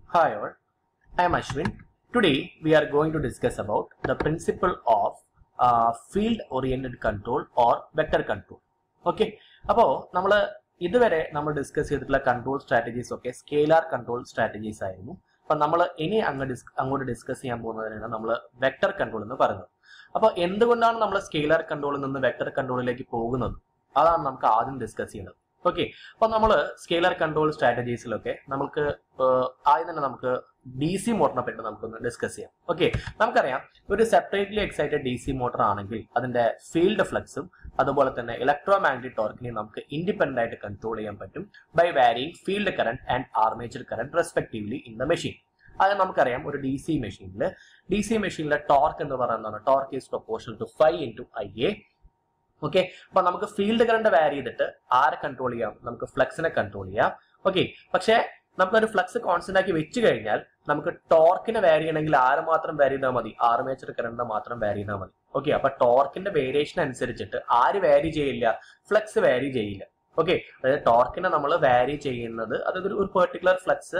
Hi all, I am Ashwin. Today we are going to discuss about the principle of uh, field oriented control or vector control. Okay, അപ്പോൾ നമ്മൾ ഇതുവരെ നമ്മൾ discuss ചെയ്തിട്ടുള്ള control strategies ഒക്കെ scalar control strategies ആയിരുന്നു അപ്പൊ നമ്മൾ ഇനി അങ്ങ് ഡിസ് അങ്ങോട്ട് ഡിസ്കസ് ചെയ്യാൻ പോകുന്നതിനാണ് നമ്മൾ വെക്ടർ കൺട്രോൾ എന്ന് പറയുന്നത് അപ്പോൾ എന്തുകൊണ്ടാണ് നമ്മൾ സ്കെയിലാർ കൺട്രോളിൽ നിന്ന് വെക്ടർ കൺട്രോളിലേക്ക് പോകുന്നത് അതാണ് നമുക്ക് ആദ്യം ഡിസ്കസ് ചെയ്യുന്നത് ഓക്കെ അപ്പൊ നമ്മൾ സ്കെയിലർ കൺട്രോൾ സ്ട്രാറ്റജീസിലൊക്കെ നമുക്ക് ഏഹ്, ആദ്യം തന്നെ നമുക്ക് ഡി സി മോട്ടറിനെ പറ്റി നമുക്കൊന്ന് ഡിസ്കസ് ചെയ്യാം ഓക്കെ നമുക്കറിയാം ഒരു separately excited D C motor ആണെങ്കിൽ അതിന്റെ ഫീൽഡ് ഫ്ലക്സും അതുപോലെ തന്നെ ഇലക്ട്രോ മാഗ്നറ്റിക് ടോർക്കിനെ നമുക്ക് ഇൻഡിപെൻഡന്റ് ആയിട്ട് കൺട്രോൾ ചെയ്യാൻ പറ്റും by varying field current and armature current respectively in the machine അത് നമുക്കറിയാം ഒരു ഡി സി മെഷീനിൽ ഡി സി മെഷീനിലെ ടോർക്ക് എന്ന് പറയുന്നതാണ് torque is proportional to phi into I A okay അപ്പൊ നമുക്ക് ഫീൽഡ് കറണ്ട് വാരി ചെയ്തിട്ട് ആരെ കൺട്രോൾ ചെയ്യാം നമുക്ക് ഫ്ലക്സിനെ കൺട്രോൾ ചെയ്യാം ഓക്കെ പക്ഷേ നമുക്കൊരു ഫ്ലക്സ് കോൺസ്റ്റന്റ് ആക്കി വെച്ച് കഴിഞ്ഞാൽ നമുക്ക് ടോർക്കിനെ വാരി ചെയ്യണമെങ്കിൽ ആര് മാത്രം വാരി ചെയ്താൽ മതി ആർമേച്ചർ കറണ്ട് മാത്രം വാരി ചെയ്താൽ മതി ഓക്കെ അപ്പൊ ടോർക്കിന്റെ വേരിയേഷൻ അനുസരിച്ചിട്ട് ആര് വാരി ചെയ്യില്ല ഫ്ലക്സ് വാരി ചെയ്യില്ല ഓക്കെ അതായത് ടോർക്കിനെ നമ്മൾ വാരി ചെയ്യുന്നത് അതായത് ഒരു പെർട്ടിക്കുലർ ഫ്ലക്സ്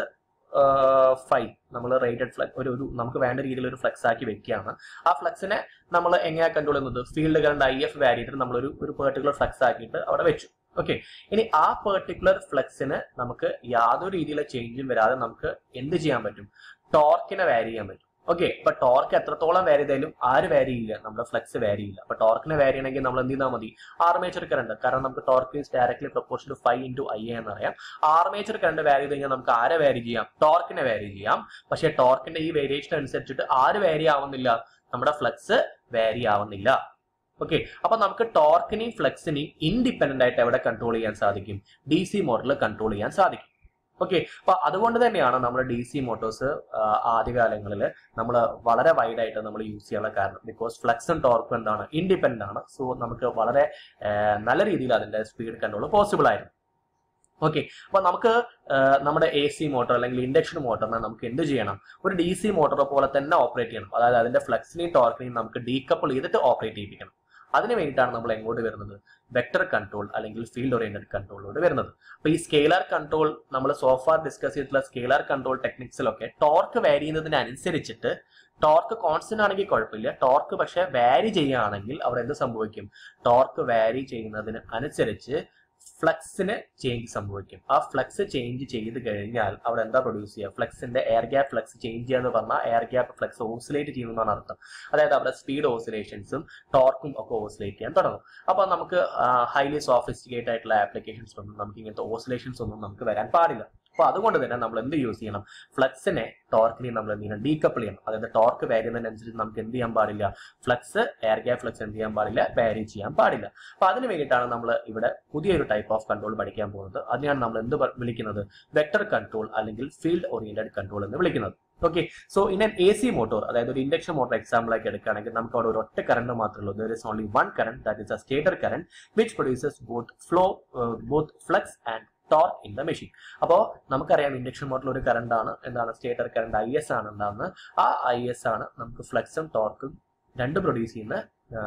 ഫൈവ് നമ്മൾ റേറ്റഡ് ഫ്ലക്സ് ഒരു ഒരു നമുക്ക് വേണ്ട രീതിയിൽ ഒരു ഫ്ലക്സ് ആക്കി വെക്കുകയാണ് ആ ഫ്ലക്സിനെ നമ്മൾ എങ്ങനെയാ കൺട്രോൾ ചെയ്യുന്നത് ഫീൽഡ് കറണ്ട് ഐ എഫ് വാരി ചെയ്തിട്ട് നമ്മളൊരു ഒരു പെർട്ടിക്കുലർ ഫ്ലക്സ് ആക്കിയിട്ട് അവിടെ വെച്ചു ഓക്കെ ഇനി ആ പെർട്ടിക്കുലർ ഫ്ലക്സിന് നമുക്ക് യാതൊരു രീതിയിലുള്ള ചേഞ്ചും വരാതെ നമുക്ക് എന്ത് ചെയ്യാൻ പറ്റും ടോർക്കിനെ വാരി ചെയ്യാൻ പറ്റും ഓക്കെ അപ്പൊ ടോർക്ക് എത്രത്തോളം വാരി ചെയ്താലും ആര് വാരി ചെയ്യില്ല നമ്മുടെ ഫ്ലക്സ് വാരി ചെയ്യില്ല അപ്പൊ ടോർക്കിനെ വാരി ചെയ്യണമെങ്കിൽ നമ്മൾ എന്ത് ചെയ്താൽ മതി ആർമേച്ചർ കറണ്ട് കാരണം നമുക്ക് torque is directly proportion to phi into I എന്ന് അറിയാം ആർമേച്ചർ കറണ്ട് വാരി ചെയ്ത് കഴിഞ്ഞാൽ നമുക്ക് ആരെ വാരി ചെയ്യാം ടോർക്കിനെ വാരി ചെയ്യാം പക്ഷേ ടോർക്കിന്റെ ഈ വേരിയേഷൻ അനുസരിച്ചിട്ട് ആര് വാരി ആവുന്നില്ല നമ്മുടെ ഫ്ലക്സ് വാരി ആവുന്നില്ല ഓക്കെ അപ്പൊ നമുക്ക് ടോർക്കിനെയും ഫ്ലക്സിനെയും ഇൻഡിപെൻഡന്റ് ആയിട്ട് എവിടെ കൺട്രോൾ ചെയ്യാൻ സാധിക്കും ഡി സി മോട്ടറിൽ കൺട്രോൾ ചെയ്യാൻ സാധിക്കും ഓക്കെ അപ്പൊ അതുകൊണ്ട് തന്നെയാണ് നമ്മൾ ഡി സി മോട്ടോഴ്സ് ആദ്യകാലങ്ങളിൽ നമ്മൾ വളരെ വൈഡ് ആയിട്ട് നമ്മൾ യൂസ് ചെയ്യാനുള്ള കാരണം ബിക്കോസ് ഫ്ലക്സും ടോർക്കും എന്താണ് ഇൻഡിപെൻഡന്റ് ആണ് സോ നമുക്ക് വളരെ ആ, നല്ല രീതിയിൽ അതിന്റെ സ്പീഡ് കൺട്രോൾ പോസിബിൾ ആയിരുന്നു ഓക്കെ അപ്പൊ നമുക്ക് ആ, നമ്മുടെ എ സി മോട്ടോർ അല്ലെങ്കിൽ ഇൻഡക്ഷൻ മോട്ടറിനെ നമുക്ക് എന്ത് ചെയ്യണം ഒരു ഡി സി മോട്ടോർ പോലെ തന്നെ ഓപ്പറേറ്റ് ചെയ്യണം അതായത് അതിന്റെ ഫ്ലക്സിനെയും ടോർക്കിനെയും നമുക്ക് ഡീകപ്പിൾ ചെയ്തിട്ട് ഓപ്പറേറ്റ് ചെയ്യിപ്പിക്കണം അതിന് വേണ്ടിയിട്ടാണ് നമ്മൾ എങ്ങോട്ട് വരുന്നത് വെക്ടർ കൺട്രോൾ അല്ലെങ്കിൽ ഫീൽഡ് ഓറിയന്റഡ് കൺട്രോളിലൂടെ വരുന്നത് അപ്പൊ ഈ സ്കെയിലർ കൺട്രോൾ നമ്മൾ സോഫാർ ഡിസ്കസ് ചെയ്തിട്ടുള്ള സ്കെയിലർ കൺട്രോൾ ടെക്നിക്സിലൊക്കെ ടോർക്ക് വാരി ചെയ്യുന്നതിനനുസരിച്ചിട്ട് ടോർക്ക് കോൺസ്റ്റന്റ് ആണെങ്കിൽ കുഴപ്പമില്ല ടോർക്ക് പക്ഷെ വാരി ചെയ്യുകയാണെങ്കിൽ അവിടെ എന്ത് സംഭവിക്കും ടോർക്ക് വാരി ചെയ്യുന്നതിന് അനുസരിച്ച് ഫ്ലക്സിന് ചേഞ്ച് സംഭവിക്കും ആ ഫ്ലക്സ് ചേഞ്ച് ചെയ്ത് കഴിഞ്ഞാൽ അവിടെ എന്താ പ്രൊഡ്യൂസ് ചെയ്യുക ഫ്ലക്സിന്റെ എയർ ഗ്യാപ്പ് ഫ്ലക്സ് ചേഞ്ച് ചെയ്യുക എന്ന് പറഞ്ഞാൽ എയർ ഗ്യാപ്പ് ഫ്ലക്സ് ഓസിലേറ്റ് ചെയ്യുന്നതാണ് അർത്ഥം അതായത് അവിടെ സ്പീഡ് ഓസിലേഷൻസും ടോർക്കും ഒക്കെ ഓസിലേറ്റ് ചെയ്യാൻ തുടങ്ങും അപ്പൊ നമുക്ക് ഹൈലി സോഫിസ്റ്റിക്കേറ്റ് ആയിട്ടുള്ള ആപ്ലിക്കേഷൻസ് ഒന്നും നമുക്ക് ഇങ്ങനത്തെ ഓസിലേഷൻസ് ഒന്നും നമുക്ക് വരാൻ പാടില്ല അപ്പൊ അതുകൊണ്ട് തന്നെ നമ്മൾ എന്ത് യൂസ് ചെയ്യണം ഫ്ലക്സിനെ ടോർക്കിനെ നമ്മൾ എന്ത് ചെയ്യണം ഡീകപ്പിൾ ചെയ്യണം അതായത് ടോർക്ക് വാരി ചെയ്യുന്നതിനനുസരിച്ച് നമുക്ക് എന്ത് ചെയ്യാൻ പാടില്ല ഫ്ലക്സ് എയർ ഗ്യാപ്പ് ഫ്ലക്സ് എന്ത് ചെയ്യാൻ പാടില്ല വാരി ചെയ്യാൻ പാടില്ല അപ്പൊ അതിന് വേണ്ടിയിട്ടാണ് നമ്മൾ ഇവിടെ പുതിയൊരു ടൈപ്പ് ഓഫ് കൺട്രോൾ പഠിക്കാൻ പോകുന്നത് അതിനാണ് നമ്മൾ എന്ത് പ- വിളിക്കുന്നത് വെക്ടർ കൺട്രോൾ അല്ലെങ്കിൽ ഫീൽഡ് ഓറിയന്റഡ് കൺട്രോൾ എന്ന് വിളിക്കുന്നത് okay so in an A C motor അതായത് ഒരു ഇൻഡക്ഷൻ മോട്ടോർ എക്സാമ്പിൾ ആക്കി എടുക്കുകയാണെങ്കിൽ നമുക്ക് അവിടെ ഒരു ഒറ്റ കറണ്ട് മാത്രമേ ഉള്ളൂ there is only one current that is a stator current which produces both flow both flux and torque in the machine അപ്പോൾ നമുക്കറിയാം ഇൻഡക്ഷൻ മോട്ടറിൽ ഒരു കറണ്ട് ആണ് എന്താണ് സ്റ്റേറ്റർ കറണ്ട് ഐ എസ് ആണ് ഉണ്ടാകുന്നത് ആ ഐ എസ് ആണ് നമുക്ക് ഫ്ലക്സും ടോർക്കും രണ്ട് പ്രൊഡ്യൂസ് ചെയ്യുന്ന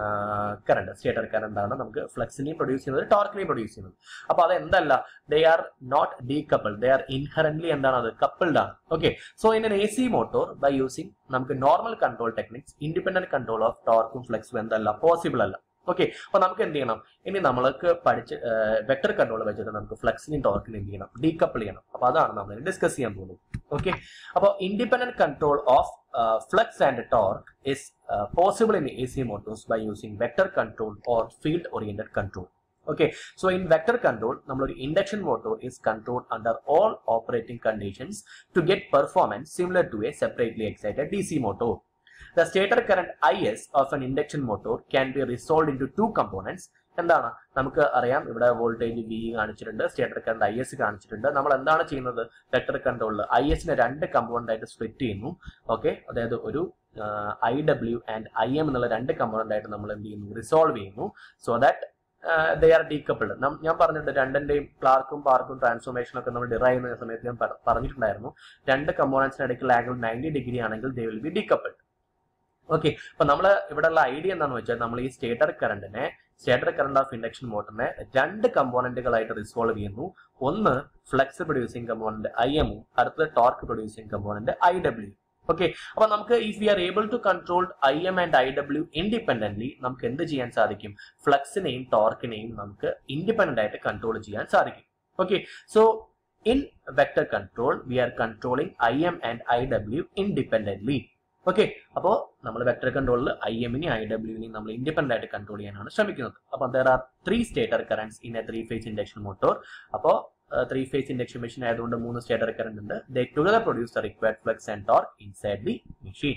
കറണ്ട് സ്റ്റേറ്റർ കറണ്ട് ആണ് നമുക്ക് ഫ്ലക്സിനെയും പ്രൊഡ്യൂസ് ചെയ്യുന്നത് ടോർക്കിനെയും പ്രൊഡ്യൂസ് ചെയ്യുന്നത് അപ്പൊ അത് എന്തല്ല they are not decouple they are inherently എന്താണ് അത് കപ്പിൾഡ് ആണ് okay so in an A C motor by using നമുക്ക് normal control techniques independent control of ടോർക്കും ഫ്ലെക്സും എന്തല്ല പോസിബിൾ അല്ല ഓക്കെ അപ്പൊ നമുക്ക് എന്ത് ചെയ്യണം ഇനി നമ്മൾക്ക് പഠിച്ച് വെക്ടർ കൺട്രോൾ വെച്ചിട്ട് നമുക്ക് ഫ്ലെക്സിനെയും ടോർക്കിനെയും എന്ത് ചെയ്യണം ഡീകപ്പിൾ ചെയ്യണം അപ്പൊ അതാണ് നമ്മൾ ഡിസ്കസ് ചെയ്യാൻ പോകുന്നത് ഓക്കെ അപ്പോൾ independent control of flux and torque is possible in A C motors by using vector control or field oriented control okay so in vector control നമ്മളൊരു induction motor is control under all operating conditions to get performance similar to a separately excited D C motor The stator current IS of an induction motor can be resolved into two components. എന്താണ് നമുക്ക് അറിയാം ഇവിടെ voltage V കാണിച്ചിട്ടുണ്ട് stator current I S കാണിച്ചിട്ടുണ്ട് നമ്മൾ എന്താണ് ചെയ്യുന്നത് vector കൺട്രോളിൽ ഐ എസിനെ രണ്ട് കമ്പോണന്റ് ആയിട്ട് സ്പ്ലിറ്റ് ചെയ്യുന്നു ഓക്കെ അതായത് ഒരു I W and I M എന്നുള്ള രണ്ട് കമ്പോണന്റ് ആയിട്ട് നമ്മൾ എന്ത് ചെയ്യുന്നു റിസോൾവ് ചെയ്യുന്നു so that they are decoupled ഞാൻ പറഞ്ഞിട്ടുണ്ട് രണ്ടിന്റെയും ക്ലാർക്കും പാർക്കും ട്രാൻസ്ഫോർമേഷനും ഒക്കെ നമ്മൾ ഡിറൈവ് ചെയ്യുന്ന സമയത്ത് ഞാൻ പറ- പറഞ്ഞിട്ടുണ്ടായിരുന്നു രണ്ട് കമ്പോണൻസിന് ഇടയ്ക്കുള്ള ആംഗിൾ നയൻറ്റി ഡിഗ്രി ആണെങ്കിൽ they will be decoupled okay അപ്പൊ നമ്മൾ ഇവിടെയുള്ള ഐഡിയ എന്താണെന്ന് വെച്ചാൽ നമ്മൾ ഈ സ്റ്റേറ്റർ കറണ്ടിനെ സ്റ്റേറ്റർ കറണ്ട് ഓഫ് ഇൻഡക്ഷൻ മോട്ടറിനെ രണ്ട് കമ്പോണന്റുകളായിട്ട് റിസോൾവ് ചെയ്യുന്നു ഒന്ന് ഫ്ലെക്സ് പ്രൊഡ്യൂസിങ് കമ്പോണന്റ് ഐ എമ്മും അടുത്തത് torque producing component I W okay അപ്പൊ നമുക്ക് if we are able to control I M and I W independently നമുക്ക് എന്ത് ചെയ്യാൻ സാധിക്കും ഫ്ലക്സിനെയും ടോർക്കിനെയും നമുക്ക് ഇൻഡിപെൻഡന്റ് ആയിട്ട് കൺട്രോൾ ചെയ്യാൻ സാധിക്കും okay so in vector control we are controlling I M and I W independently okay അപ്പോൾ നമ്മൾ വെക്ടർ കൺട്രോളിൽ ഐ എമ്മിനെയും ഐ ഡബ്ല്യുവിനെയും നമ്മൾ ഇൻഡിപെൻഡന്റ് ആയിട്ട് കൺട്രോൾ ചെയ്യാനാണ് ശ്രമിക്കുന്നത് അപ്പോൾ there are three stator currents in a three phase induction motor അപ്പോൾ three phase induction machine ആയതുകൊണ്ട് മൂന്ന് സ്റ്റേറ്റർ കറന്റ് ഉണ്ട് they together produce the required flux and torque inside the machine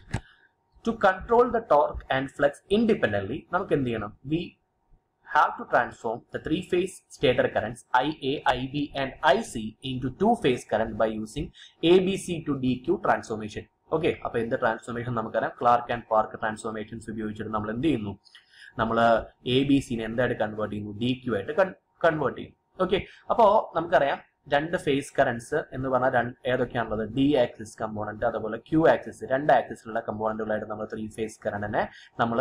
to control the torque and flux independently നമുക്ക് എന്ത് ചെയ്യണം we have to transform the three phase stator currents IA, IB and IC into two phase current by using ABC to DQ transformation. Okay അപ്പൊ എന്ത് transformation നമുക്കറിയാം clerk and park transformations ഉപയോഗിച്ചിട്ട് നമ്മൾ എന്ത് ചെയ്യുന്നു നമ്മൾ എ ബി സിനെ എന്തായിട്ട് convert ചെയ്യുന്നു ഡി ക്യു ആയിട്ട് കൺവേർട്ട് ചെയ്യും ഓക്കെ അപ്പോ നമുക്കറിയാം രണ്ട് ഫേസ് കറൻസ് എന്ന് പറഞ്ഞാൽ രണ്ട് ഏതൊക്കെയാണുള്ളത് ഡി ആക്സിസ് കമ്പോണന്റ് അതുപോലെ ക്യൂ ആക്സിസ് രണ്ട് ആക്സിസിലുള്ള കമ്പോണന്റുകളായിട്ട് നമ്മൾ ത്രീ ഫേസ് കറണ്ടിനെ നമ്മൾ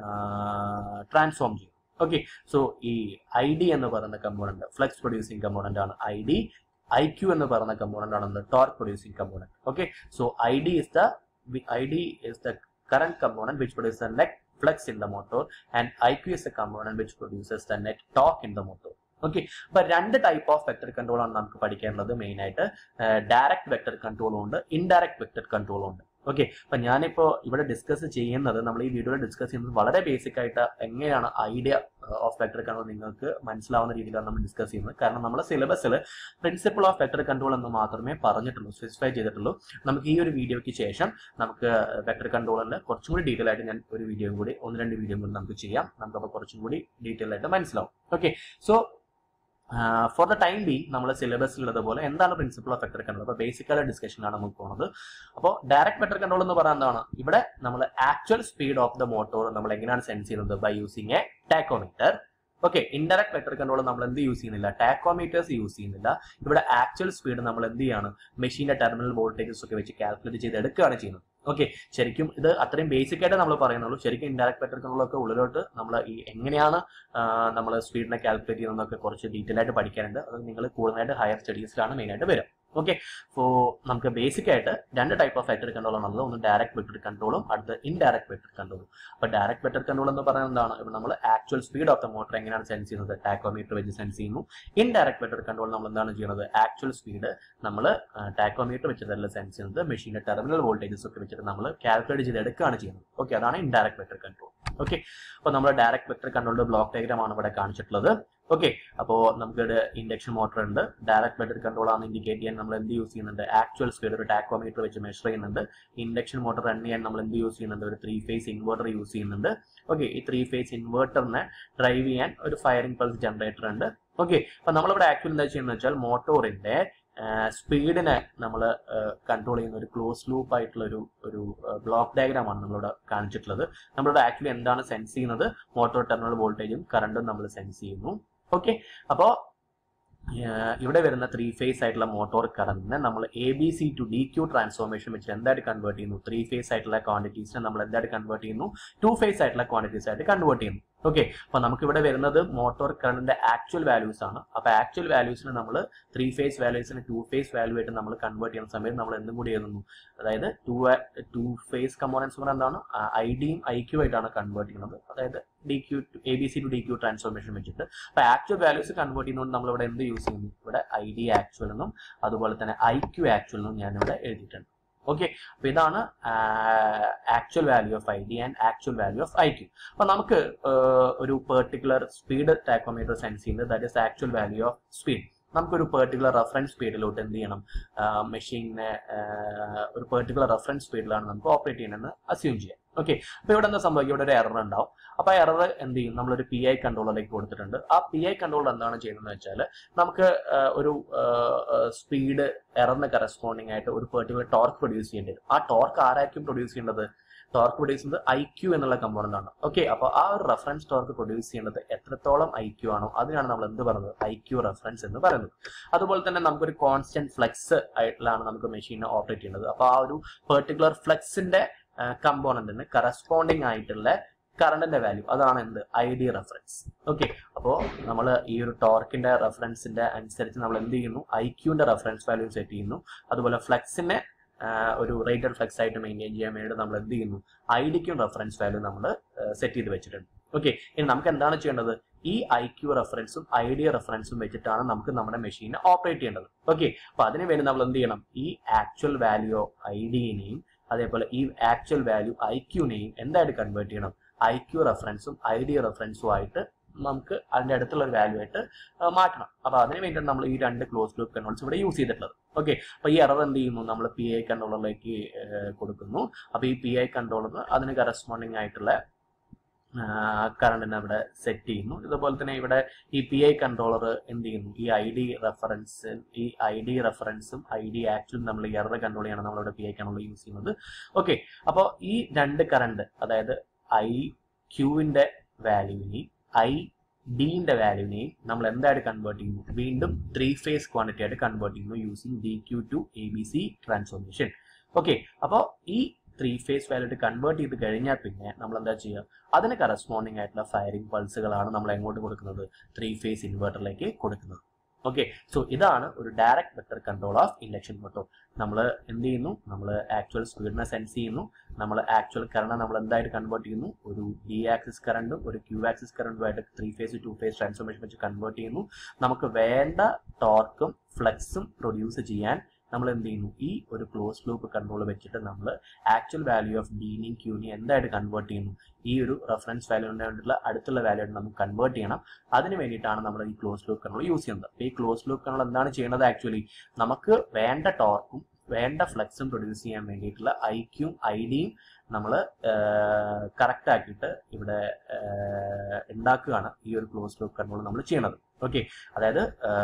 ട്രാൻസ്ഫോം ചെയ്യും ഓക്കെ സോ ഈ ഐ ഡി എന്ന് പറയുന്ന കമ്പോണന്റ് ഫ്ലെക്സ് പ്രൊഡ്യൂസിങ് കമ്പോണന്റ് ആണ് ഐ ഡി ഐ ക്യു എന്ന് പറയുന്ന കമ്പോണന്റ് ആണ് torque producing component okay so I D is the I D is the current component which produces the net flux in the motor and IQ is the component which produces the net torque in the motor. Okay അപ്പൊ രണ്ട് type of vector control ആണ് നമുക്ക് പഠിക്കാനുള്ളത് main ആയിട്ട് direct vector കൺട്രോളും ഉണ്ട് indirect vector കൺട്രോളും ഉണ്ട് okay അപ്പൊ ഞാനിപ്പോ ഇവിടെ ഡിസ്കസ് ചെയ്യുന്നത് നമ്മൾ ഈ വീഡിയോയിൽ ഡിസ്കസ് ചെയ്യുന്നത് വളരെ ബേസിക് ആയിട്ട് എങ്ങനെയാണ് ഐഡിയ ഓഫ് വെക്ടർ കൺട്രോൾ നിങ്ങൾക്ക് മനസ്സിലാവുന്ന രീതിയിലാണ് നമ്മൾ ഡിസ്കസ് ചെയ്യുന്നത് കാരണം നമ്മുടെ സിലബസിൽ പ്രിൻസിപ്പിൾ ഓഫ് വെക്ടർ കൺട്രോൾ എന്ന് മാത്രമേ പറഞ്ഞിട്ടുള്ളൂ സ്പെസിഫൈ ചെയ്തിട്ടുള്ളൂ നമുക്ക് ഈ ഒരു വീഡിയോയ്ക്ക് ശേഷം നമുക്ക് വെക്ടർ കൺട്രോളിൽ കുറച്ചും കൂടി ഡീറ്റെയിൽ ആയിട്ട് ഞാൻ ഒരു വീഡിയോ കൂടി ഒന്ന് രണ്ട് വീഡിയോ കൂടി നമുക്ക് ചെയ്യാം നമുക്ക് അപ്പോൾ കുറച്ചും കൂടി ഡീറ്റെയിൽ ആയിട്ട് മനസ്സിലാവും okay so for the time ബി നമ്മൾ സിലബസിലുള്ളത് പോലെ എന്താണ് പ്രിൻസിപ്പിൾ ഓഫ് വെക്ടർ കൺട്രോൾ അപ്പോൾ ബേസിക്കലി ഡിസ്കഷനാണ് നമുക്ക് പോകുന്നത് അപ്പോൾ ഡയറക്റ്റ് വെക്ടർ കൺട്രോൾ എന്ന് പറയുന്നത് എന്താണ് ഇവിടെ നമ്മൾ actual speed of the motor നമ്മൾ എങ്ങനെയാണ് സെൻസ് ചെയ്യുന്നത് by using a tachometer okay indirect vector control നമ്മൾ എന്ത് യൂസ് ചെയ്യുന്നില്ല ടാക്കോമീറ്റേഴ്സ് യൂസ് ചെയ്യുന്നില്ല ഇവിടെ ആക്ച്വൽ സ്പീഡ് നമ്മൾ എന്ത് ചെയ്യാണ് മെഷീന്റെ ടെർമിനൽ വോൾട്ടേജസ് ഒക്കെ വെച്ച് കാൽക്കുലേറ്റ് ചെയ്ത് എടുക്കുകയാണ് ചെയ്യുന്നത് ഓക്കെ ശരിക്കും ഇത് അത്രയും ബേസിക് ആയിട്ട് നമ്മൾ പറയുന്നുള്ളൂ ശരിക്കും ഇൻഡയറക്ട് വെക്ടർ കൺട്രോൾ ഒക്കെ ഉള്ളിലോട്ട് നമ്മൾ ഈ എങ്ങനെയാണ് നമ്മൾ സ്പീഡിനെ കാൽക്കുലേറ്റ് ചെയ്യുന്നതൊക്കെ കുറച്ച് ഡീറ്റെയിൽ ആയിട്ട് പഠിക്കാനുണ്ട് അത് നിങ്ങൾ കൂടുതലായിട്ട് ഹയർ സ്റ്റഡീസിലാണ് മെയിൻ ആയിട്ട് വരും ഓക്കെ സോ നമുക്ക് ബേസിക് ആയിട്ട് രണ്ട് ടൈപ്പ് ഓഫ് വെക്ടർ കൺട്രോൾ ആണുള്ളത് ഒന്ന് ഡയറക്ട് വെക്ടർ കൺട്രോളും അടുത്ത് ഇൻഡയറക്ട് വെക്ടർ കൺട്രോളും അപ്പോൾ ഡയറക്ട് വെക്ടർ കൺട്രോൾ എന്ന് പറയുന്നത് എന്താണ് ഇപ്പോൾ നമ്മൾ actual speed of the motor എങ്ങനെയാണ് സെൻസ് ചെയ്യുന്നത് ടാക്കോമീറ്റർ വെച്ച് സെൻസ് ചെയ്യുന്നു ഇൻഡയറക്ട് വെക്ടർ കൺട്രോൾ നമ്മൾ എന്താണ് ചെയ്യുന്നത് ആക്ച്വൽ സ്പീഡ് നമ്മൾ ടാക്കോമീറ്റർ വെച്ചിട്ടല്ല സെൻസ് ചെയ്യുന്നത് മെഷീന്റെ ടെർമിനൽ വോൾട്ടേജസ് ഒക്കെ വെച്ചിട്ട് നമ്മൾ കാൽക്കുലേറ്റ് ചെയ്ത് എടുക്കുകയാണ് ചെയ്യുന്നത് ഓക്കെ അതാണ് ഇൻഡയറക്ട് വെക്ടർ കൺട്രോൾ ഓക്കെ അപ്പോൾ നമ്മൾ ഡയറക്ട് വെക്ടർ കൺട്രോളിന്റെ ബ്ലോക്ക് ഡയഗ്രാം ആണ് ഇവിടെ കാണിച്ചിട്ടുള്ളത് ഓക്കെ അപ്പോൾ നമുക്ക് ഇൻഡക്ഷൻ മോട്ടർ ഉണ്ട് ഡയറക്ട് വെക്ടർ കൺട്രോൾ ആണ് ഇൻഡിക്കേറ്റ് ചെയ്യാൻ നമ്മൾ എന്ത് യൂസ് ചെയ്യുന്നുണ്ട് ആക്ച്വൽ സ്പീഡ് ഒരു ടാക്കോമീറ്റർ വെച്ച് മെഷർ ചെയ്യുന്നുണ്ട് ഇൻഡക്ഷൻ മോട്ടർ റൺ ചെയ്യാൻ നമ്മൾ എന്ത് യൂസ് ചെയ്യുന്നുണ്ട് ഒരു ത്രീ ഫേസ് ഇൻവെർട്ടർ യൂസ് ചെയ്യുന്നുണ്ട് ഓക്കെ ഈ ത്രീ ഫേസ് ഇൻവെർട്ടറിനെ ഡ്രൈവ് ചെയ്യാൻ ഒരു ഫയറിംഗ് പൾസ് ജനറേറ്റർ ഉണ്ട് ഓക്കെ അപ്പൊ നമ്മളിവിടെ ആക്ച്വലി എന്താ ചെയ്യുന്നത് വെച്ചാൽ മോട്ടോറിന്റെ സ്പീഡിനെ നമ്മൾ കൺട്രോൾ ചെയ്യുന്ന ഒരു ക്ലോസ് ലൂപ്പ് ആയിട്ടുള്ള ഒരു ഒരു ബ്ലോക്ക് ഡയഗ്രാം ആണ് നമ്മളിവിടെ കാണിച്ചിട്ടുള്ളത് നമ്മളിവിടെ ആക്ച്വലി എന്താണ് സെൻസ് ചെയ്യുന്നത് മോട്ടോർ ടെർമിനൽ വോൾട്ടേജും കറണ്ടും നമ്മൾ സെൻസ് ചെയ്യുന്നു ഓക്കെ അപ്പോൾ ഇവിടെ വരുന്ന ത്രീ ഫേസ് ആയിട്ടുള്ള മോട്ടോർ കറന്റിനെ നമ്മൾ A B C to D Q transformation വെച്ച് എന്തായിട്ട് കൺവേർട്ട് ചെയ്യുന്നു ത്രീ ഫേസ് ആയിട്ടുള്ള ക്വാണ്ടിറ്റീസിനെ നമ്മൾ എന്തായിട്ട് കൺവേർട്ട് ചെയ്യുന്നു ടു ഫേസ് ആയിട്ടുള്ള ക്വാണ്ടിറ്റീസ് ആയിട്ട് കൺവേർട്ട് ചെയ്യുന്നു ഓക്കെ അപ്പൊ നമുക്ക് ഇവിടെ വരുന്നത് മോട്ടോർ കറണ്ടിന്റെ ആക്ച്വൽ വാല്യൂസ് ആണ് അപ്പൊ ആക്ച്വൽ വാല്യൂസിനെ നമ്മൾ ത്രീ ഫേസ് വാല്യൂസിനെ ടു ഫേസ് വാല്യൂ ആയിട്ട് നമ്മൾ കൺവേർട്ട് ചെയ്യുന്ന സമയത്ത് നമ്മൾ എന്തും കൂടി എഴുതുന്നു അതായത് ടു ടു ഫേസ് കമ്പോണൻസ് പറഞ്ഞാൽ എന്താണ് ഐ ഡിയും ഐ ക്യൂ ആയിട്ടാണ് കൺവേർട്ട് ചെയ്യുന്നത് അതായത് D Q A B C to D Q transformation വെച്ചിട്ട് അപ്പൊ ആക്ച്വൽ വാല്യൂസ് കൺവേർട്ട് ചെയ്യുന്നതുകൊണ്ട് നമ്മൾ ഇവിടെ എന്ത് യൂസ് ചെയ്യുന്നു ഇവിടെ ഐ ഡി ആക്ച്വൽ എന്നും അതുപോലെ തന്നെ ഐ ക്യൂ ആക്ച്വൽ എന്നും ഞാനിവിടെ എഴുതിയിട്ടുണ്ട് ഓക്കെ അപ്പൊ ഇതാണ് actual value of I D and actual value of I Q അപ്പൊ നമുക്ക് ഒരു പെർട്ടിക്കുലർ സ്പീഡ് ടാക്കോമീറ്റർ സെൻസ് ചെയ്യുന്നത് that is actual value of speed നമുക്കൊരു പെർട്ടിക്കുലർ റെഫറൻസ് സ്പീഡിലോട്ട് എന്ത് ചെയ്യണം മെഷീനെ ഒരു പെർട്ടിക്കുലർ റെഫറൻസ് സ്പീഡിലാണ് നമുക്ക് ഓപ്പറേറ്റ് ചെയ്യണമെന്ന് അസ്യൂം ചെയ്യാം ഓക്കെ അപ്പൊ ഇവിടെ എന്താ സംഭവിക്കുക ഇവിടെ ഒരു എറർ ഉണ്ടാവും അപ്പൊ ആ എറർ എന്ത് ചെയ്യും നമ്മളൊരു പി ഐ കൺട്രോളറിലേക്ക് കൊടുത്തിട്ടുണ്ട് ആ പി ഐ കൺട്രോളർ എന്താണ് ചെയ്യുന്നത് വെച്ചാൽ നമുക്ക് ഒരു സ്പീഡ് എററിന് കറസ്പോണ്ടിങ് ആയിട്ട് ഒരു പെർട്ടിക്കുലർ ടോർക്ക് പ്രൊഡ്യൂസ് ചെയ്യേണ്ടി വരും ആ ടോർക്ക് ആരായിരിക്കും പ്രൊഡ്യൂസ് ചെയ്യേണ്ടത് ടോർക്ക് പ്രൊഡ്യൂസ് ചെയ്യുന്നത് ഐ ക്യൂ എന്നുള്ള കമ്പോണന്റ് ആണ് ഓക്കെ അപ്പോൾ ആ ഒരു റെഫറൻസ് ടോർക്ക് പ്രൊഡ്യൂസ് ചെയ്യുന്നത് എത്രത്തോളം ഐ ക്യൂ ആണോ അതിനാണ് നമ്മൾ എന്ത് പറയുന്നത് ഐ ക്യൂ റെഫറൻസ് എന്ന് പറയുന്നത് അതുപോലെ തന്നെ നമുക്കൊരു കോൺസ്റ്റന്റ് ഫ്ലെക്സ് ആയിട്ടാണ് നമുക്ക് മെഷീനെ ഓപ്പറേറ്റ് ചെയ്യുന്നത് അപ്പോൾ ആ ഒരു പെർട്ടിക്കുലർ ഫ്ലെക്സിന്റെ കമ്പോണന്റിന് കറസ്പോണ്ടിങ് ആയിട്ടുള്ള കറണ്ടിന്റെ വാല്യൂ അതാണ് എന്ത് ഐ ഡി റെഫറൻസ് ഓക്കെ അപ്പോൾ നമ്മൾ ഈ ഒരു ടോർക്കിന്റെ റെഫറൻസിന്റെ അനുസരിച്ച് നമ്മൾ എന്ത് ചെയ്യുന്നു ഐ ക്യൂന്റെ റെഫറൻസ് വാല്യൂ സെറ്റ് ചെയ്യുന്നു അതുപോലെ ഫ്ലെക്സിനെ ഒരു റേറ്റഡ് ഫ്ലെക്സ് ആയിട്ട് മെയിൻറ്റെയിൻ ചെയ്യാൻ വേണ്ടി നമ്മൾ എന്ത് ചെയ്യുന്നു ഐ ഡിക്കും റെഫറൻസ് വാല്യൂ നമ്മൾ സെറ്റ് ചെയ്ത് വെച്ചിട്ടുണ്ട് ഓക്കെ ഇനി നമുക്ക് എന്താണ് ചെയ്യേണ്ടത് ഈ ഐ ക്യു റെഫറൻസും ഐ ഡി റെഫറൻസും വെച്ചിട്ടാണ് നമുക്ക് നമ്മുടെ മെഷീനെ ഓപ്പറേറ്റ് ചെയ്യേണ്ടത് ഓക്കെ അപ്പൊ അതിനു വേണ്ടി നമ്മൾ എന്ത് ചെയ്യണം ഈ ആക്ച്വൽ വാല്യൂ ഓഫ് ഐ ഡിനെയും അതേപോലെ ഈ ആക്ച്വൽ വാല്യൂ ഐ ക്യൂനെയും എന്തായിട്ട് കൺവേർട്ട് ചെയ്യണം ഐ ക്യു റെഫറൻസും ഐ ഡി റെഫറൻസും ആയിട്ട് നമുക്ക് അതിന്റെ അടുത്തുള്ള ഒരു വാല്യൂ ആയിട്ട് മാറ്റണം അപ്പൊ അതിന് വേണ്ടിയിട്ട് നമ്മൾ ഈ രണ്ട് ക്ലോസ് ലൂപ്പ് കൺട്രോൾസ് ഇവിടെ യൂസ് ചെയ്തിട്ടുള്ളത് ഓക്കെ അപ്പൊ ഈ എറർ എന്ത് ചെയ്യുന്നു നമ്മൾ പി ഐ കൺട്രോളറിലേക്ക് കൊടുക്കുന്നു അപ്പൊ ഈ പി ഐ കൺട്രോളർ അതിന് കറസ്പോണ്ടിങ് ആയിട്ടുള്ള കറണ്ടിനെ അവിടെ സെറ്റ് ചെയ്യുന്നു ഇതുപോലെ തന്നെ ഇവിടെ ഈ പി ഐ കൺട്രോളർ എന്ത് ചെയ്യുന്നു ഈ ഐ ഡി റെഫറൻസ് ഈ ഐ ഡി റെഫറൻസും ഐ ഡി ആക്ച്വലും നമ്മൾ ഈ എറർ കൺട്രോൾ ചെയ്യണം നമ്മളിവിടെ പി ഐ കൺട്രോൾ യൂസ് ചെയ്യുന്നത് ഓക്കെ അപ്പോൾ ഈ രണ്ട് കറണ്ട് അതായത് ഐ ക്യൂവിന്റെ വാല്യൂവിനെയും ഐ ഡിന്റെ വാല്യൂവിനെയും നമ്മൾ എന്തായിട്ട് കൺവേർട്ട് ചെയ്യുന്നു വീണ്ടും ത്രീ ഫേസ് ക്വാണ്ടിറ്റി ആയിട്ട് കൺവേർട്ട് ചെയ്യുന്നു using D Q to A B C transformation okay അപ്പോൾ ഈ ത്രീ ഫേസ് വാല്യൂ കൺവേർട്ട് ചെയ്ത് കഴിഞ്ഞാൽ പിന്നെ നമ്മൾ എന്താ ചെയ്യുക അതിന് കറസ്പോണ്ടിങ് ആയിട്ടുള്ള ഫയറിംഗ് പൾസുകളാണ് നമ്മൾ എങ്ങോട്ട് കൊടുക്കുന്നത് ത്രീ ഫേസ് ഇൻവെർട്ടറിലേക്ക് കൊടുക്കുന്നത് ഓക്കെ സോ ഇതാണ് ഒരു direct vector control of induction motor നമ്മൾ എന്ത് ചെയ്യുന്നു നമ്മൾ ആക്ച്വൽ സ്പീഡിനെ സെൻസ് ചെയ്യുന്നു നമ്മൾ ആക്ച്വൽ കറണ്ട് നമ്മൾ എന്തായിട്ട് കൺവേർട്ട് ചെയ്യുന്നു ഒരു ഡി ആക്സിസ് കറണ്ടും ഒരു ക്യൂ ആക്സിസ് കറണ്ടുമായിട്ട് three phase two phase transformation വെച്ച് കൺവേർട്ട് ചെയ്യുന്നു നമുക്ക് വേണ്ട ടോർക്കും ഫ്ലെക്സും പ്രൊഡ്യൂസ് ചെയ്യാൻ നമ്മൾ എന്ത് ചെയ്യുന്നു ഈ ഒരു ക്ലോസ് ലൂപ്പ് കൺട്രോൾ വെച്ചിട്ട് നമ്മൾ ആക്ച്വൽ വാല്യൂ ഓഫ് ഡീനിയും ക്യൂനിയും എന്തായിട്ട് കൺവേർട്ട് ചെയ്യുന്നു ഈ ഒരു റെഫറൻസ് വാല്യൂവിന് വേണ്ടിയിട്ടുള്ള അടുത്തുള്ള വാല്യൂ ആയിട്ട് നമുക്ക് കൺവേർട്ട് ചെയ്യണം അതിന് വേണ്ടിയിട്ടാണ് നമ്മൾ ഈ ക്ലോസ് ലൂപ്പ് കൺട്രോൾ യൂസ് ചെയ്യുന്നത് അപ്പോൾ ഈ ക്ലോസ് ലൂപ്പ് കൺട്രോൾ എന്താണ് ചെയ്യുന്നത് ആക്ച്വലി നമുക്ക് വേണ്ട ടോർക്കും വേണ്ട ഫ്ലെക്സും പ്രൊഡ്യൂസ് ചെയ്യാൻ വേണ്ടിയിട്ടുള്ള ഐക്യും ഐ ഡിയും നമ്മൾ കറക്റ്റ് ആക്കിയിട്ട് ഇവിടെ ഉണ്ടാക്കുകയാണ് ഈ ഒരു ക്ലോസ് ലൂപ്പ് കൺട്രോൾ നമ്മൾ ചെയ്യണത് ഓക്കെ അതായത്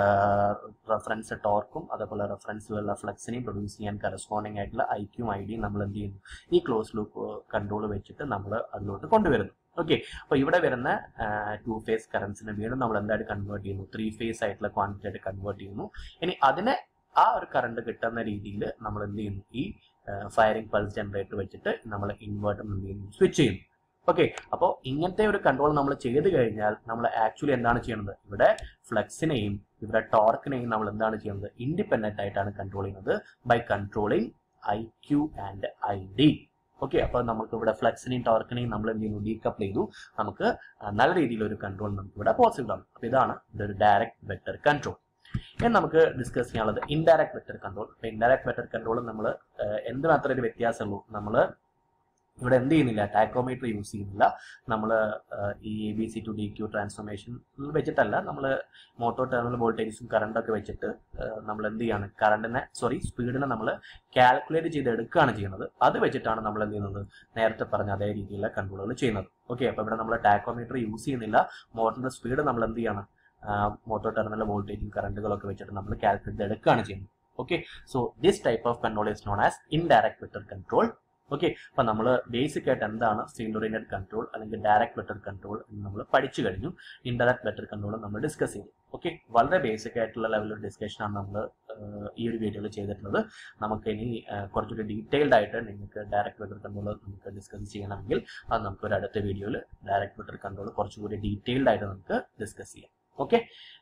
റെഫറൻസ് ടോർക്കും അതേപോലെ റെഫറൻസിലുള്ള ഫ്ലെക്സിനെയും പ്രൊഡ്യൂസ് ചെയ്യാൻ കറസ്പോണ്ടിങ് ആയിട്ടുള്ള ഐക്യും ഐ ഡിയും നമ്മൾ എന്ത് ചെയ്യുന്നു ഈ ക്ലോസ് ലൂപ്പ് കൺട്രോൾ വെച്ചിട്ട് നമ്മൾ അതിലോട്ട് കൊണ്ടുവരുന്നു ഓക്കെ അപ്പോൾ ഇവിടെ വരുന്ന ടു ഫേസ് കറൻസിനെ വീണ്ടും നമ്മൾ എന്തായിട്ട് കൺവേർട്ട് ചെയ്യുന്നു ത്രീ ഫേസ് ആയിട്ടുള്ള ക്വാണ്ടിറ്റി ആയിട്ട് കൺവേർട്ട് ചെയ്യുന്നു ഇനി അതിനെ ആ ഒരു കറണ്ട് കിട്ടുന്ന രീതിയിൽ നമ്മൾ എന്ത് ചെയ്യുന്നു ഈ ഫയറിംഗ് പൾസ് ജനറേറ്റർ വെച്ചിട്ട് നമ്മൾ ഇൻവേർട്ടർ എന്ത് ചെയ്യുന്നു സ്വിച്ച് ചെയ്യുന്നു ഓക്കെ അപ്പോൾ ഇങ്ങനത്തെ ഒരു കൺട്രോൾ നമ്മൾ ചെയ്ത് കഴിഞ്ഞാൽ നമ്മൾ ആക്ച്വലി എന്താണ് ചെയ്യുന്നത് ഇവിടെ ഫ്ലെക്സിനെയും ഇവിടെ ടോർക്കിനെയും നമ്മൾ എന്താണ് ചെയ്യുന്നത് ഇൻഡിപെൻഡന്റ് ആയിട്ടാണ് കൺട്രോൾ ചെയ്യുന്നത് by controlling I Q and I D okay അപ്പോൾ നമുക്ക് ഇവിടെ ഫ്ലെക്സിനെയും ടോർക്കിനെയും നമ്മൾ എന്ത് ചെയ്യുന്നു ഡീകപ്പിൾ ചെയ്തു നമുക്ക് നല്ല രീതിയിൽ ഒരു കൺട്രോൾ നമുക്ക് ഇവിടെ പോസിബിൾ ആണ് അപ്പോൾ ഇതാണ് ഇതൊരു ഡയറക്റ്റ് വെക്ടർ കൺട്രോൾ ഇനി നമുക്ക് ഡിസ്കസ് ചെയ്യാനുള്ളത് ഇൻഡയറക്റ്റ് വെക്ടർ കൺട്രോൾ ഇപ്പോൾ ഇൻഡയറക്റ്റ് വെക്ടർ കൺട്രോൾ നമ്മൾ എന്ത് മാത്രമേ ഒരു വ്യത്യാസമുള്ളൂ നമ്മൾ ഇവിടെ എന്ത് ചെയ്യുന്നില്ല ടാക്കോമീറ്റർ യൂസ് ചെയ്യുന്നില്ല നമ്മൾ ഈ A B C to D Q transformation വെച്ചിട്ടല്ല നമ്മൾ മോട്ടോർ ടെർമിനൽ വോൾട്ടേജും കറണ്ടൊക്കെ വെച്ചിട്ട് നമ്മൾ എന്ത് ചെയ്യാണ് കറണ്ടിനെ സോറി സ്പീഡിനെ നമ്മൾ കാൽക്കുലേറ്റ് ചെയ്ത് എടുക്കുകയാണ് ചെയ്യുന്നത് അത് വെച്ചിട്ടാണ് നമ്മൾ എന്ത് ചെയ്യുന്നത് നേരത്തെ പറഞ്ഞ അതേ രീതിയിലുള്ള കൺട്രോളുകൾ ചെയ്യുന്നത് ഓക്കെ അപ്പോൾ ഇവിടെ നമ്മൾ ടാക്കോമീറ്റർ യൂസ് ചെയ്യുന്നില്ല മോട്ടറിന്റെ സ്പീഡ് നമ്മൾ എന്ത് ചെയ്യണം മോട്ടോർ ടെർമിനൽ വോൾട്ടേജും കറണ്ടുകളൊക്കെ വെച്ചിട്ട് നമ്മൾ കാൽക്കുലേറ്റ് എടുക്കുകയാണ് ചെയ്യുന്നത് okay so this type of control is known as indirect vector control okay അപ്പൊ നമ്മൾ ബേസിക് ആയിട്ട് എന്താണ് ഫീൽഡ് ഓറിയന്റഡ് കൺട്രോൾ അല്ലെങ്കിൽ ഡയറക്ട് വെക്ടർ കൺട്രോൾ എന്ന് നമ്മൾ പഠിച്ചു കഴിഞ്ഞു ഇൻഡയറക്ട് വെക്ടർ കൺട്രോൾ നമ്മൾ ഡിസ്കസ് ചെയ്തു ഓക്കെ വളരെ ബേസിക് ആയിട്ടുള്ള ലെവലിൽ ഡിസ്കഷൻ ആണ് നമ്മൾ ഈ ഒരു വീഡിയോയിൽ ചെയ്തിട്ടുള്ളത് നമുക്ക് ഇനി കുറച്ചുകൂടി ഡീറ്റെയിൽഡ് ആയിട്ട് നിങ്ങൾക്ക് ഡയറക്ട് വെക്ടർ കൺട്രോൾ നമുക്ക് ഡിസ്കസ് ചെയ്യണമെങ്കിൽ അത് നമുക്ക് ഒരു അടുത്ത വീഡിയോയിൽ ഡയറക്ട് വെക്ടർ കൺട്രോൾ കുറച്ചുകൂടി ഡീറ്റെയിൽഡ് ആയിട്ട് നമുക്ക് ഡിസ്കസ് ചെയ്യാം okay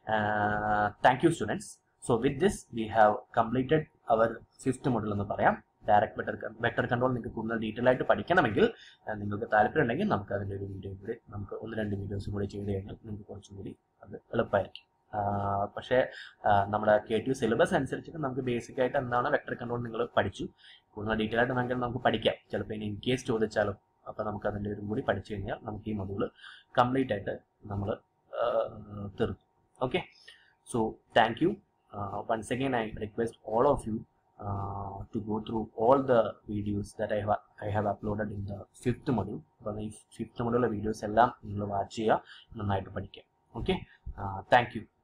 thank you students so with this we have completed our fifth model എന്ന് പറയാം ഡയറക്ട് വെക്ടർ വെക്ടർ കൺട്രോൾ നിങ്ങൾക്ക് കൂടുതൽ ഡീറ്റെയിൽ ആയിട്ട് പഠിക്കണമെങ്കിൽ നിങ്ങൾക്ക് താല്പര്യം ഉണ്ടെങ്കിൽ നമുക്ക് അതിൻ്റെ ഒരു വീഡിയോ കൂടി നമുക്ക് ഒന്ന് രണ്ട് വീഡിയോസും കൂടി ചെയ്ത് കഴിഞ്ഞാൽ നിങ്ങൾക്ക് കുറച്ചും കൂടി അത് എളുപ്പമായിരിക്കും പക്ഷേ നമ്മുടെ കെ ടി യു സിലബസ് അനുസരിച്ചിട്ട് നമുക്ക് ബേസിക് ആയിട്ട് എന്താണ് വെക്ടർ കൺട്രോൾ നിങ്ങൾ പഠിച്ചു കൂടുതൽ ഡീറ്റെയിൽ ആയിട്ട് വേണമെങ്കിൽ നമുക്ക് പഠിക്കാം ചിലപ്പോൾ ഇനി ഇൻ കേസ് ചോദിച്ചാലും അപ്പോൾ നമുക്ക് അതിൻ്റെ ഒരു കൂടി പഠിച്ചു കഴിഞ്ഞാൽ നമുക്ക് ഈ മൊഡ്യൂൾ കംപ്ലീറ്റ് ആയിട്ട് നമ്മൾ തീർക്കും okay so thank you once again I request all of you uh, to go through all the videos that I, ha- I have uploaded in the fifth module അപ്പോൾ ഈ ഫിഫ്ത്ത് മോഡുള്ള വീഡിയോസ് എല്ലാം നിങ്ങൾ watch ചെയ്യുക നന്നായിട്ട് പഠിക്കുക okay thank U